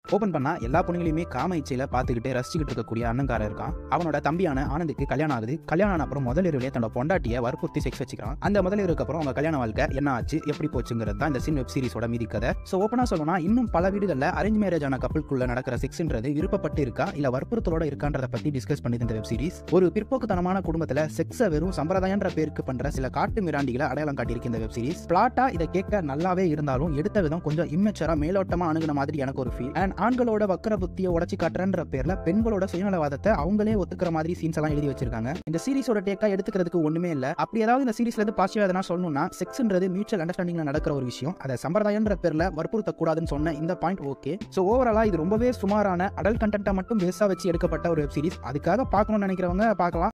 open பண்ணா எல்லா பொண்ணுங்களையுமே காம இச்சையில பார்த்துக்கிட்டு ரசிச்சுக்கிட்டு இருக்கக்கூடிய அண்ணங்காரன் இருக்கான் அவனோட தம்பியான ஆனந்துக்கு கல்யாணம் ஆகுது கல்யாணம் ஆன அப்புறம் முதல் இரவுலேயே தன்னோட பொண்டாட்டியை வற்புறுத்தி செக்ஸ் வச்சுக்கிறான் அந்த முதல் இரவுக்கு அப்புறம் அவங்க கல்யாண வாழ்க்கை என்ன ஆச்சு எப்படி போச்சுங்கிறது தான் இந்த சின் வெப் சீரிஸோட மீதி கதை ஸோ ஓப்பனாக சொல்லணும்னா இன்னும் பல வீடுகளில் அரேஞ்ச் மேரேஜ் ஆன கப்பலுக்குள்ள நடக்கிற செக்ஸ்ன்றது விருப்பப்பட்டு இருக்கா இல்ல வற்புறுத்தலோட இருக்கான்றத பத்தி டிஸ்கஸ் பண்ணி இந்த வெப் சீரிஸ் ஒரு பிற்போக்குத்தனமான குடும்பத்துல செக்ஸை வெறும் சம்பிரதாயன்ற பேருக்கு பண்ற சில காட்டு மிராண்டிகளை அடையாளம் காட்டியிருக்கு இந்த வெப் சீரிஸ் பிளாட்டா இதை கேட்க நல்லாவே இருந்தாலும் எடுத்த விதம் கொஞ்சம் இம்மெச்சரா மேலோட்டமா அணுகுன மாதிரி எனக்கு ஒரு ஃபீல் அண்ட் ஆண்களோட வக்கர புத்தியை உடச்சி காட்டுறன்ற பேர்ல பெண்களோட சுயநலவாதத்தை அவங்களே ஒத்துக்கிற மாதிரி சீன்ஸ் எல்லாம் எழுதி வச்சிருக்காங்க இந்த சீரிஸோட டேக்கா எடுத்துக்கிறதுக்கு ஒண்ணுமே இல்ல அப்படி ஏதாவது இந்த சீரிஸ்ல இருந்து பாசிட்டிவ் எதனா சொல்லணும்னா செக்ஸ்ன்றது மியூச்சுவல் அண்டர்ஸ்டாண்டிங்ல நடக்கிற ஒரு விஷயம் அதை சம்பிரதாயன்ற பேர்ல வற்புறுத்த கூடாதுன்னு சொன்ன இந்த பாயிண்ட் ஓகே ஸோ ஓவராலா இது ரொம்பவே சுமாரான அடல் கண்டென்ட்டை மட்டும் பேஸா வச்சு எடுக்கப்பட்ட ஒரு வெப் சீரிஸ் அதுக்காக பார்க்கணும்னு நினைக்கிறவங்க பார்க்கலாம்